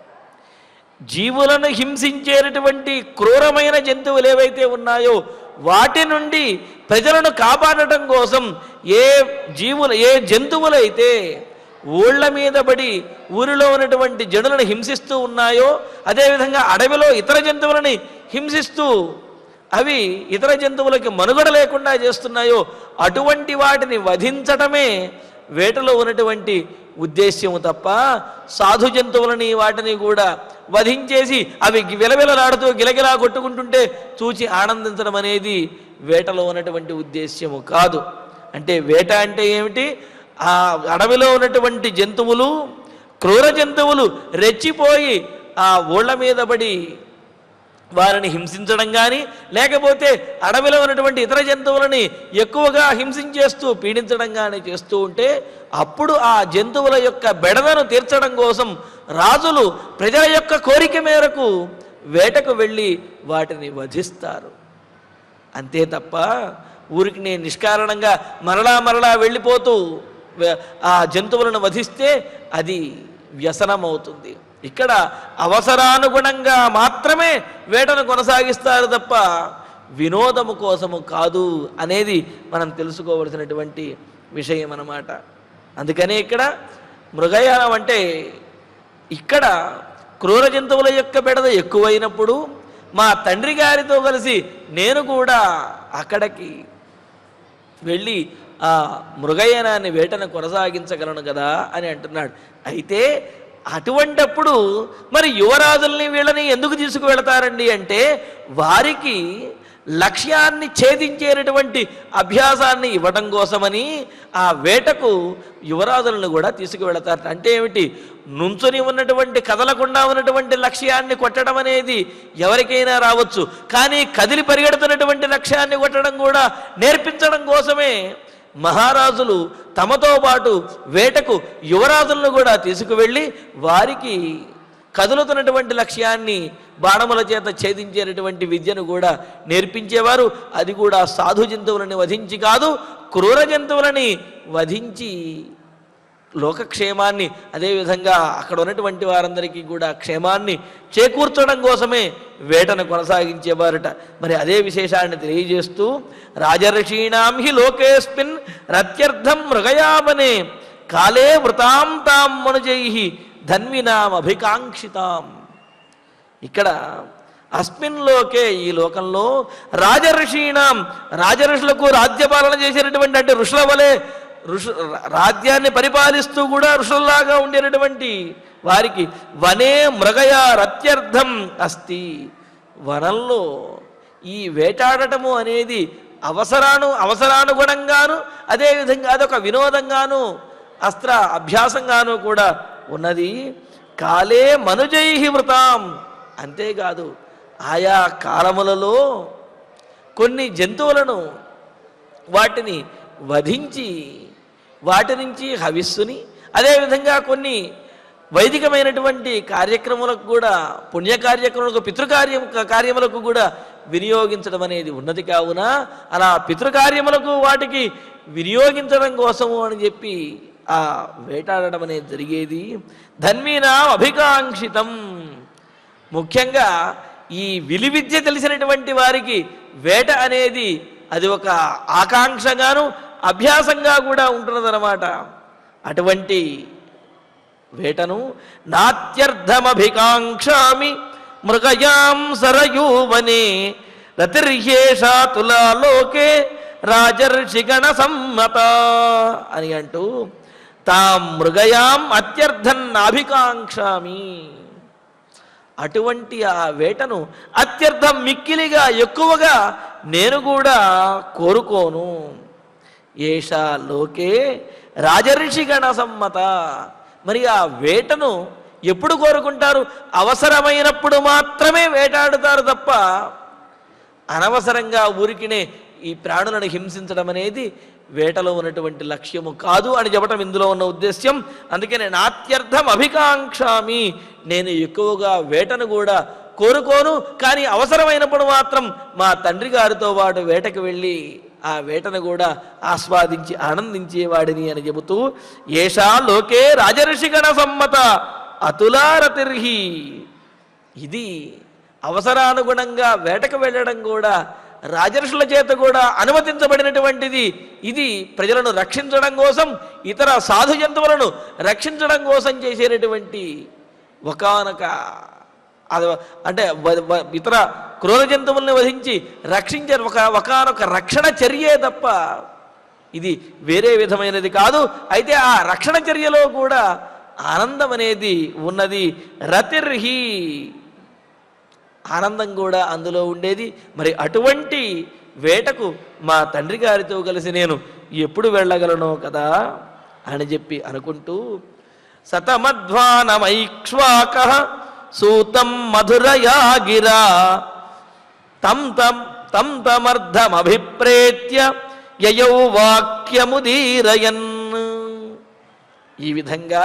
జీవులను హింసించేటటువంటి క్రూరమైన జంతువులు ఏవైతే ఉన్నాయో వాటి నుండి ప్రజలను కాపాడటం కోసం ఏ జీవులు ఏ జంతువులైతే ఊళ్ళ మీద పడి ఊరిలో ఉన్నటువంటి జనులను హింసిస్తూ ఉన్నాయో అదేవిధంగా అడవిలో ఇతర జంతువులని హింసిస్తూ అవి ఇతర జంతువులకి మనుగడ లేకుండా చేస్తున్నాయో అటువంటి వాటిని వధించటమే వేటలో ఉన్నటువంటి ఉద్దేశ్యము తప్ప సాధు జంతువులని వాటిని కూడా వధించేసి అవి విలవిలలాడుతూ గిలగిలా కొట్టుకుంటుంటే చూచి ఆనందించడం అనేది వేటలో ఉన్నటువంటి ఉద్దేశ్యము కాదు అంటే వేట అంటే ఏమిటి ఆ అడవిలో ఉన్నటువంటి జంతువులు క్రూర జంతువులు రెచ్చిపోయి ఆ ఊళ్ళ మీద పడి వారిని హింసించడం కానీ లేకపోతే అడవిలో ఉన్నటువంటి ఇతర జంతువులని ఎక్కువగా హింసించేస్తూ పీడించడం కానీ చేస్తూ ఉంటే అప్పుడు ఆ జంతువుల యొక్క బెడదను తీర్చడం కోసం రాజులు ప్రజల యొక్క కోరిక మేరకు వేటకు వెళ్ళి వాటిని వధిస్తారు అంతే తప్ప ఊరికి నేను నిష్కారణంగా మరలా మరలా వెళ్ళిపోతూ వే- ఆ జంతువులను వధిస్తే అది వ్యసనం అవుతుంది ఇక్కడ అవసరానుగుణంగా మాత్రమే వేటను కొనసాగిస్తారు తప్ప వినోదము కోసము కాదు అనేది మనం తెలుసుకోవలసినటువంటి విషయం అన్నమాట అందుకనే ఇక్కడ మృగయానం అంటే ఇక్కడ క్రూర జంతువుల యొక్క బెడద ఎక్కువైనప్పుడు మా తండ్రి గారితో కలిసి నేను కూడా అక్కడికి వెళ్ళి ఆ మృగయనాన్ని వేటను కొనసాగించగలను కదా అని అంటున్నాడు అయితే అటువంటప్పుడు మరి యువరాజుల్ని వీళ్ళని ఎందుకు తీసుకువెళతారండి అంటే వారికి లక్ష్యాన్ని ఛేదించేటటువంటి అభ్యాసాన్ని ఇవ్వడం కోసమని ఆ వేటకు యువరాజులను కూడా తీసుకువెళతారు అంటే ఏమిటి నుంచుని ఉన్నటువంటి కదలకుండా ఉన్నటువంటి లక్ష్యాన్ని కొట్టడం అనేది ఎవరికైనా రావచ్చు కానీ కదిలి పరిగెడుతున్నటువంటి లక్ష్యాన్ని కొట్టడం కూడా నేర్పించడం కోసమే మహారాజులు తమతో పాటు వేటకు యువరాజులను కూడా తీసుకువెళ్ళి వారికి కదులుతున్నటువంటి లక్ష్యాన్ని బాణముల చేత ఛేదించేటటువంటి విద్యను కూడా నేర్పించేవారు అది కూడా సాధు జంతువులని వధించి కాదు క్రూర జంతువులని వధించి లోకక్షేమాన్ని అదేవిధంగా అక్కడ ఉన్నటువంటి వారందరికీ కూడా క్షేమాన్ని చేకూర్చడం కోసమే వేటను కొనసాగించేవారట మరి అదే విశేషాన్ని తెలియజేస్తూ రాజర్షీణాం హి లోకేస్మిన్ రత్యర్థం మృగయావనే కాలే వృతాం తాం మనుజై ధన్వినాం అభికాంక్షితాం ఇక్కడ అస్మిన్ లోకే ఈ లోకంలో రాజర్షీణం రాజఋషులకు రాజ్యపాలన చేసేటటువంటి అంటే ఋషుల వలె ఋషు రాజ్యాన్ని పరిపాలిస్తూ కూడా ఋషుల్లాగా ఉండేటటువంటి వారికి వనే మృగయ రత్యర్థం అస్తి వనంలో ఈ వేటాడటము అనేది అవసరాను అవసరానుగుణంగాను అదేవిధంగా అదొక వినోదంగాను అస్త్ర అభ్యాసంగాను కూడా ఉన్నది కాలే మనుజై వృతాం అంతేకాదు ఆయా కాలములలో కొన్ని జంతువులను వాటిని వధించి వాటి నుంచి హవిస్సుని అదేవిధంగా కొన్ని వైదికమైనటువంటి కార్యక్రమాలకు కూడా పుణ్య కార్యక్రమాలకు పితృకార్యం కార్యములకు కూడా వినియోగించడం అనేది ఉన్నది కావున అలా పితృకార్యములకు వాటికి వినియోగించడం కోసము అని చెప్పి ఆ వేటాడడం అనేది జరిగేది ధన్వీనా అభికాంక్షితం ముఖ్యంగా ఈ విలి విద్య తెలిసినటువంటి వారికి వేట అనేది అది ఒక ఆకాంక్షగాను అభ్యాసంగా కూడా ఉంటున్నదన్నమాట అటువంటి వేటను నాత్యర్థమభికాంక్షామి మృగయాం సరయూవనే రతిర్యేషా తులాలోకే రాజర్షిగణ సమ్మత అని అంటూ తాం మృగయాం అత్యర్థన్నాభికాంక్షామి అటువంటి ఆ వేటను అత్యర్థం మిక్కిలిగా ఎక్కువగా నేను కూడా కోరుకోను ఏషా లోకే రాజర్షిగణ సమ్మత మరి ఆ వేటను ఎప్పుడు కోరుకుంటారు అవసరమైనప్పుడు మాత్రమే వేటాడుతారు తప్ప అనవసరంగా ఊరికినే ఈ ప్రాణులను హింసించడం అనేది వేటలో ఉన్నటువంటి లక్ష్యము కాదు అని చెప్పడం ఇందులో ఉన్న ఉద్దేశ్యం అందుకనే నాత్యర్థం అభికాంక్షామి నేను ఎక్కువగా వేటను కూడా కోరుకోను కానీ అవసరమైనప్పుడు మాత్రం మా తండ్రి గారితో పాటు వేటకు వెళ్ళి ఆ వేటను కూడా ఆస్వాదించి ఆనందించేవాడిని అని చెబుతూ ఏషా లోకే రాజర్షిగణ సమ్మత అతులారతిర్హి ఇది అవసరానుగుణంగా వేటకు వెళ్ళడం కూడా రాజర్షుల చేత కూడా అనుమతించబడినటువంటిది ఇది ప్రజలను రక్షించడం కోసం ఇతర సాధు జంతువులను రక్షించడం కోసం చేసేటటువంటి ఒకానొక అది అంటే వ- వ- ఇతర క్రూర జంతువుల్ని వధించి రక్షించే ఒక ఒకనొక రక్షణ చర్యే తప్ప ఇది వేరే విధమైనది కాదు అయితే ఆ రక్షణ చర్యలో కూడా ఆనందం అనేది ఉన్నది రతిర్హి ఆనందం కూడా అందులో ఉండేది మరి అటువంటి వేటకు మా తండ్రి గారితో కలిసి నేను ఎప్పుడు వెళ్ళగలను కదా అని చెప్పి అనుకుంటూ సతమధ్వానమైక్ష్వాక సూతం మధురయా గిరా తం తం తం తమర్థమభిప్రేత్య యయౌ వాక్యముదీరయన్ ఈ విధంగా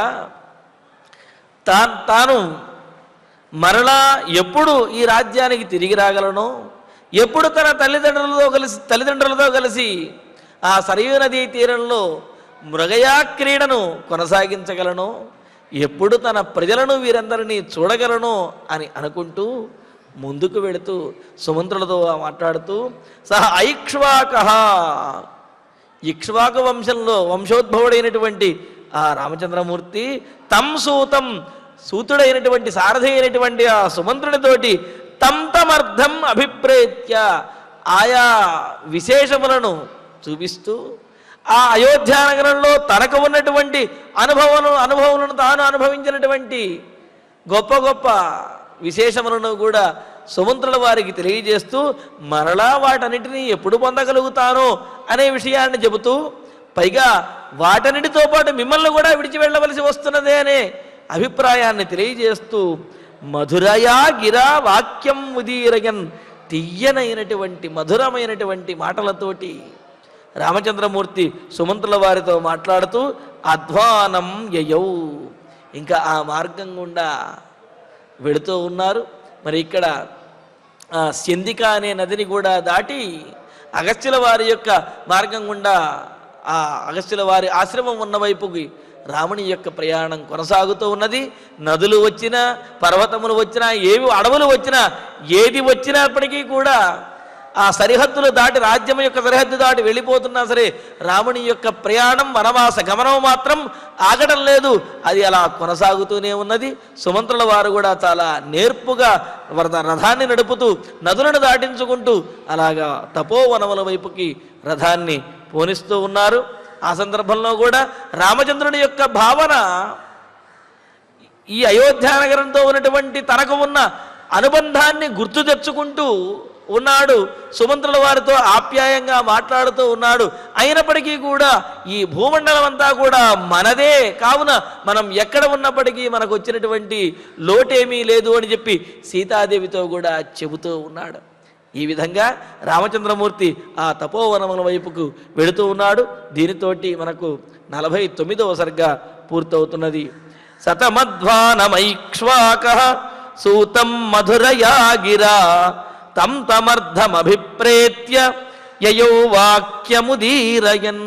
తా తాను మరలా ఎప్పుడు ఈ రాజ్యానికి తిరిగి రాగలనో ఎప్పుడు తన తల్లిదండ్రులతో కలిసి తల్లిదండ్రులతో కలిసి ఆ సరయూ నదీ తీరంలో మృగయా క్రీడను కొనసాగించగలనో ఎప్పుడు తన ప్రజలను వీరందరినీ చూడగలనో అని అనుకుంటూ ముందుకు వెళుతూ సుమంత్రులతో మాట్లాడుతూ సహ ఐక్ష్వాక ఇక్ష్వాకు వంశంలో వంశోద్భవుడైనటువంటి ఆ రామచంద్రమూర్తి తం సూతం సూతుడైనటువంటి సారథి అయినటువంటి ఆ సుమంత్రుడితోటి తం తమర్థం అభిప్రేత్య ఆయా విశేషములను చూపిస్తూ ఆ అయోధ్యానగరంలో తనకు ఉన్నటువంటి అనుభవాలను అనుభవములను తాను అనుభవించినటువంటి గొప్ప గొప్ప విశేషములను కూడా సుమంత్రుల వారికి తెలియజేస్తూ మరలా వాటన్నిటినీ ఎప్పుడు పొందగలుగుతానో అనే విషయాన్ని చెబుతూ పైగా వాటన్నిటితో పాటు మిమ్మల్ని కూడా విడిచి వెళ్ళవలసి వస్తున్నదే అనే అభిప్రాయాన్ని తెలియజేస్తూ మధురయా గిరా వాక్యం ఉదీరగన్ తీయనైనటువంటి మధురమైనటువంటి మాటలతోటి రామచంద్రమూర్తి సుమంత్రుల వారితో మాట్లాడుతూ అధ్వానం యయౌ ఇంకా ఆ మార్గం గుండా వెళుతూ ఉన్నారు మరి ఇక్కడ ఆ స్యందిక అనే నదిని కూడా దాటి అగస్త్యుల వారి యొక్క మార్గం గుండా ఆ అగస్త్యుల వారి ఆశ్రమం ఉన్న వైపుకి రాముని యొక్క ప్రయాణం కొనసాగుతూ ఉన్నది నదులు వచ్చినా పర్వతములు వచ్చినా ఏవి అడవులు వచ్చినా ఏది వచ్చినప్పటికీ కూడా ఆ సరిహద్దులు దాటి రాజ్యం యొక్క సరిహద్దు దాటి వెళ్ళిపోతున్నా సరే రాముని యొక్క ప్రయాణం వనవాస గమనం మాత్రం ఆగడం లేదు అది అలా కొనసాగుతూనే ఉన్నది సుమంత్రుల వారు కూడా చాలా నేర్పుగా వరద రథాన్ని నడుపుతూ నదులను దాటించుకుంటూ అలాగా తపోవనముల వైపుకి రథాన్ని పోనిస్తూ ఉన్నారు ఆ సందర్భంలో కూడా రామచంద్రుడి యొక్క భావన ఈ అయోధ్యానగరంతో ఉన్నటువంటి తనకు ఉన్న అనుబంధాన్ని గుర్తు తెచ్చుకుంటూ ఉన్నాడు సుమంత్రుల వారితో ఆప్యాయంగా మాట్లాడుతూ ఉన్నాడు అయినప్పటికీ కూడా ఈ భూమండలం అంతా కూడా మనదే కావున మనం ఎక్కడ ఉన్నప్పటికీ మనకు వచ్చినటువంటి లోటేమీ లేదు అని చెప్పి సీతాదేవితో కూడా చెబుతూ ఉన్నాడు ఈ విధంగా రామచంద్రమూర్తి ఆ తపోవనముల వైపుకు వెళుతూ ఉన్నాడు దీనితోటి మనకు నలభై తొమ్మిదవ సర్గ పూర్తవుతున్నది సతమధ్వానమైక్ష్వాక సూతం మధురయా గిరా తం తమర్థమభిప్రేత్య యయౌ వాక్యముదీరయన్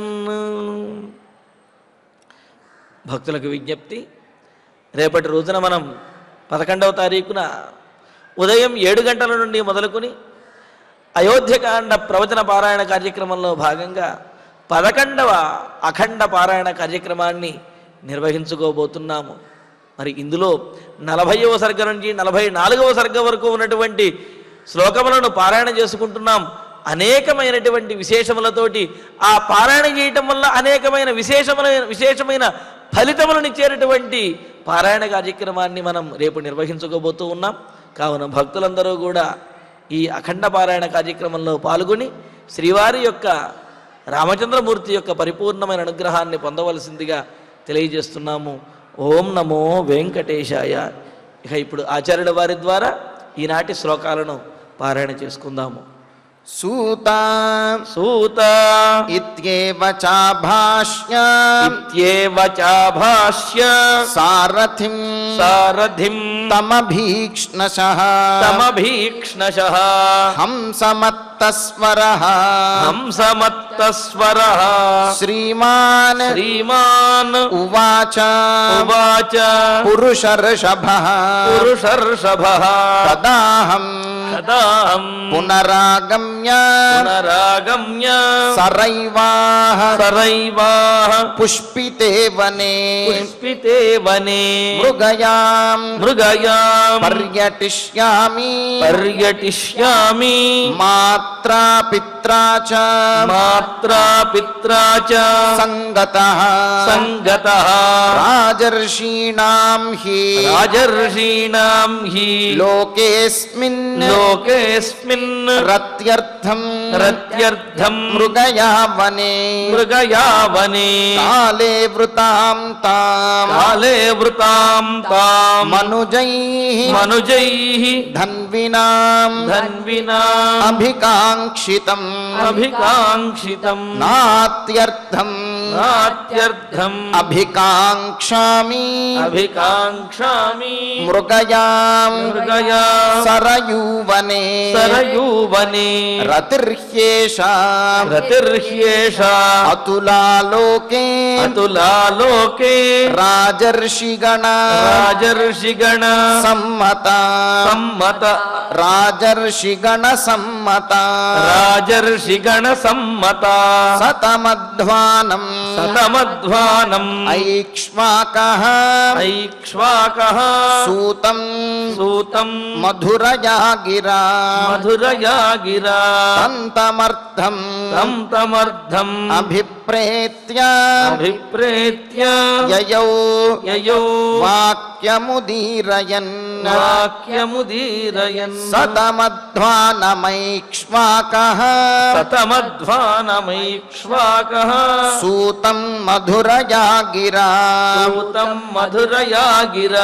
భక్తులకు విజ్ఞప్తి రేపటి రోజున మనం పదకొండవ తారీఖున ఉదయం ఏడు గంటల నుండి మొదలుకొని అయోధ్యకాండ ప్రవచన పారాయణ కార్యక్రమంలో భాగంగా పదకొండవ అఖండ పారాయణ కార్యక్రమాన్ని నిర్వహించుకోబోతున్నాము మరి ఇందులో నలభైవ సర్గ నుంచి నలభై నాలుగవ సర్గ వరకు ఉన్నటువంటి శ్లోకములను పారాయణ చేసుకుంటున్నాం అనేకమైనటువంటి విశేషములతోటి ఆ పారాయణ చేయటం వల్ల అనేకమైన విశేషములైన విశేషమైన ఫలితములను ఇచ్చేటటువంటి పారాయణ కార్యక్రమాన్ని మనం రేపు నిర్వహించుకోబోతూ ఉన్నాం కావున భక్తులందరూ కూడా ఈ అఖండ పారాయణ కార్యక్రమంలో పాల్గొని శ్రీవారి యొక్క రామచంద్రమూర్తి యొక్క పరిపూర్ణమైన అనుగ్రహాన్ని పొందవలసిందిగా తెలియజేస్తున్నాము ఓం నమో వెంకటేశాయ ఇక ఇప్పుడు ఆచార్యుల వారి ద్వారా ఈనాటి శ్లోకాలను పారాయణ చేసుకుందాము సూత సూత ఇత్యేవ చాభాష్య ఇత్యేవ చాభాష్య సారథిం సారథిం తమభీక్ష్ణశ తమభీక్ష్ణశ హంసమత్తస్వర హంసమత్తస్వర శ్రీమాన్ శ్రీమాన్ ఉవాచ ఉవాచ పురుషర్షభ పురుషర్షభ తదాహం కదాహం పునరాగమ్య పునరాగమ్య సరైవాహ సరైవాహ పుష్పితే వనే పుష్పితే వనే మృగయాం మృగయాం పర్యటిష్యామి పర్యటిష్యామి మాత్రా పిత్ర పిత్రా చ మాత్రా పిత్రా చ సంగతః సంగతః రాజర్షీణాం హి రాజర్షీణాం హి లోకేస్మిన్ లోకేస్మిన్ రత్యర్థం రత్యర్థం మృగయా వనే మృగయావనే కాలే వృతాం తాం కాలే వృతాం తాం మనుజైః మనుజైః ధన్వినాం ధన్వినా అభికాంక్షితం అభికాంక్షితం నాత్యర్థం నాత్యర్థం అభికాంక్షామి అభికాంక్షామి మృగయాం మృగయా సరయూవనే సరయూవనే రతిర్హ్యేషా రతిర్హ్యేషా అతులాలోకే అతులాలోకే రాజర్షిగణ రాజర్షిగణ సమ్మత సమ్మత రాజర్షిగణ సమ్మత రాజర్షిగణ సమ్మత సతమధ్వానం సతమధ్వానం ఐక్ష్వాక ఐక్ష్వాకః సూతం సూతం మధురయా గిరా మధురయా గిరా తంతమర్థం తం తమర్థం అభిప్రేత్య అభిప్రేత్య యయౌ యయో వాక్యముదీరయన్ వాక్యముదీరయన్ సతమధ్వానమైక్ష్వాక సతమధ్వానమైక్ష్వాకః సూతం మధురయా గిరా సూతం మధురయా గిరా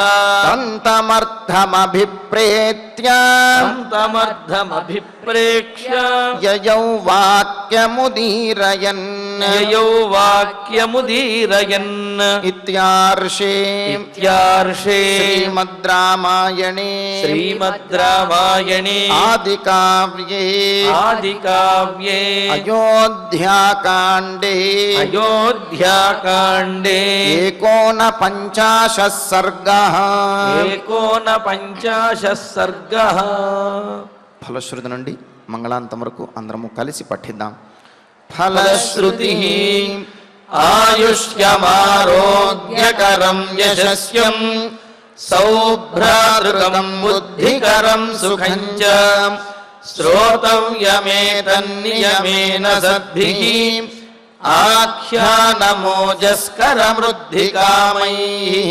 తంతమర్థమభిప్రేత్య తం తమర్థమభిప్రేక్ష్య యయౌ వాక్యముదీరయన్ యయో వాక్యముదీరయన్ ఇత్యార్షే ఇత్యార్షే శ్రీమద్ రామాయణే శ్రీమద్ రామాయణే ఆదికావ్యే ఆదికావ్యే అయోధ్యాకాండే అయోధ్యాకాండే ఏకోన పంచాశ సర్గ ఏకోన పంచాశ సర్గ ఫలశ్రుతి నుండి మంగళాంతం వరకు అందరము కలిసి పఠిద్దాం ఫలశ్రుతి ఆయుష్యమారోగ్యకరం యశస్యం సౌభ్రాతృకం బుద్ధికరం సుఖం చ శ్రోతవ్యమేతన్నియమేన సద్భిః ఆఖ్యానమోజస్కరమృద్ధికామైः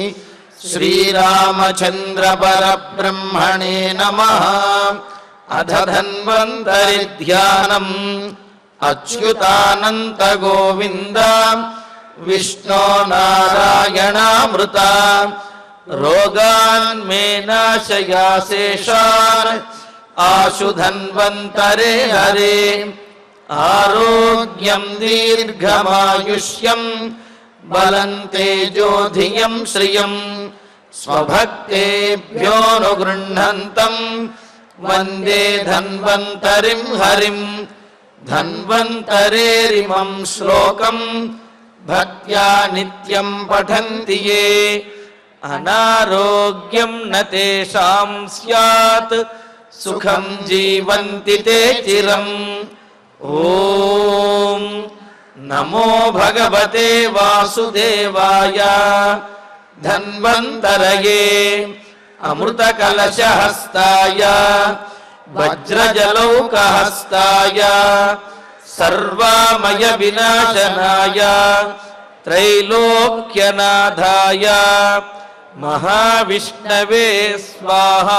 శ్రీరామచంద్రపరబ్రహ్మణే నమః అధ ధన్వంతరి ధ్యానం అచ్యుతానంత గోవింద విష్ణో నారాయణామృత రోగాన్ మే నాశయాశేషాన్ ఆశు ధన్వంతరే హరే ఆరోగ్యం దీర్ఘమాయుష్యం బలం తేజోధియం శ్రియం స్వభక్తేభ్యోనుగృహంతం వందే ధన్వంతరిం హరిం ధన్వంతరేరిమం శ్లోకం భక్త్యా నిత్యం పఠంతి ఏ అనారోగ్యం న తేషాం స్యాత్ సుఖం జీవంతి తే చిరం ఓం నమో భగవతే వాసుదేవాయ ధన్వంతరయే అమృతకలశహస్తాయ వజ్రజలౌకహస్తాయ సర్వామయ వినాశనాయ త్రైలోక్యనాథాయ మహావిష్ణవే స్వాహా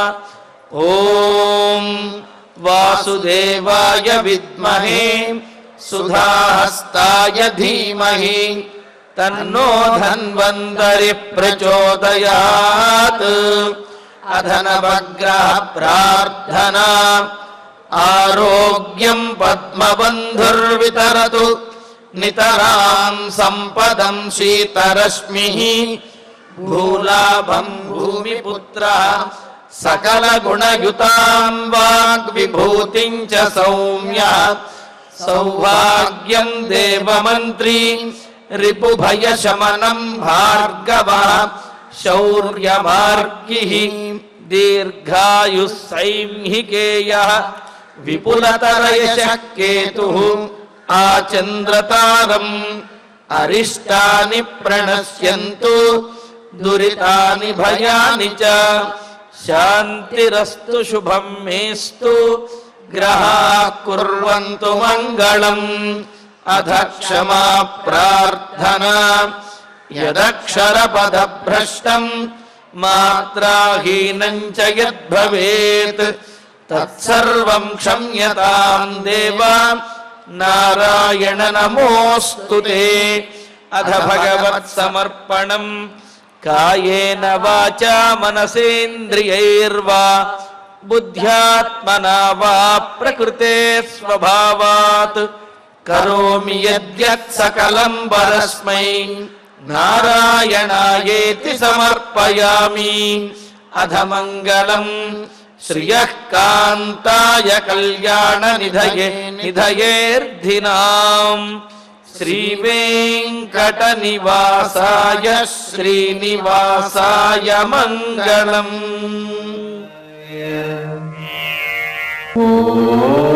ఓం వాసుదేవాయ విద్మహే సుధాహస్తాయ ధీమహి తన్నో ధన్వంతరి ప్రచోదయాత్ అధనవగ్రహ ప్రార్థనా ఆరోగ్యం పద్మబంధుర్వితరతు నితరాం సంపదం శీతరశ్మి భూలాభం భూమిపుత్ర సకల గుణయుతాం వాగ్విభూతిం చ సౌమ్య సౌభాగ్యం దేవమంత్రి రిపుభయశమనం భార్గవ శౌర్యమార్గి దీర్ఘాయుస్సైంహికేయ విపులతరయశ కేతు ఆచంద్రతారం అరిష్టాని ప్రణశ్యంతు దురితాని భయాని చ శాంతిరస్తు శుభం మేస్తు గ్రహా కుర్వంతు మంగళం అధ క్షమా ప్రార్థనా యదక్షర పద భ్రష్టం మాత్రాహీనం చ యద్భవేత్ తత్సర్వం క్షమ్యతాం దేవా నారాయణ నమోऽस्तु ते అధ భగవత్ సమర్పణం కాయేన వాచా మనసేంద్రియైర్వా బుద్ధ్యాత్మనా వా ప్రకృతే స్వభావాత్ కరోమి యద్యత్ సకలం పరస్మై నారాయణాయేతి సమర్పయామి అధ మంగళం శ్రియః కాంతాయ కళ్యాణ నిధయే నిధయేర్ధినాం శ్రీవేంకట నివాసాయ శ్రీనివాసాయ మంగళం ఓ